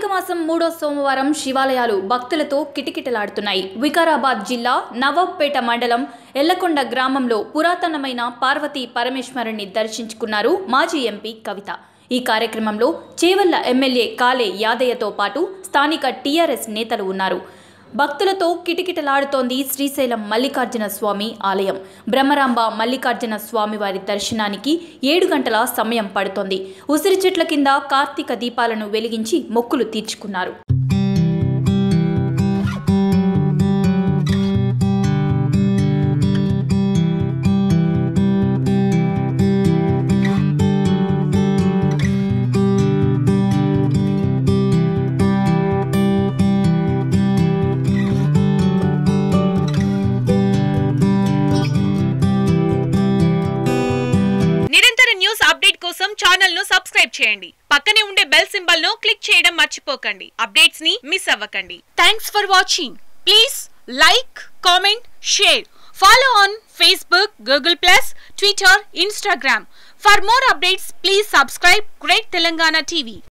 కార్తీక మాసం మూడో సోమవారం శివాలయాలు భక్తులతో కిటకిటలాడుతున్నాయి వికారాబాద్ జిల్లా నవాబ్పేట మండలం ఎల్లకొండ గ్రామంలో పురాతనమైన పార్వతీ పరమేశ్వరుణ్ణి దర్శించుకున్నారు మాజీ ఎంపీ కవిత ఈ కార్యక్రమంలో చేవల్ల ఎమ్మెల్యే కాలే యాదయ్యతో పాటు స్థానిక టీఆర్ఎస్ నేతలు ఉన్నారు భక్తులతో కిటకిటలాడుతోంది శ్రీశైలం మల్లికార్జున స్వామి ఆలయం బ్రహ్మరాంబ మల్లికార్జున స్వామి వారి దర్శనానికి ఏడు గంటల సమయం పడుతోంది ఉసిరి చెట్ల కింద కార్తీక దీపాలను వెలిగించి మొక్కులు తీర్చుకున్నారు నిరంతర న్యూస్ అప్డేట్ కోసం ఛానల్ ను సబ్స్క్రైబ్ చేయండి పక్కనే ఉండే బెల్ సింబల్ ను క్లిక్ చేయడం మర్చిపోకండి అప్డేట్స్ ని మిస్ అవ్వకండి thanks for watching please like comment share follow on Facebook Google plus Twitter Instagram for more updates please subscribe great Telangana TV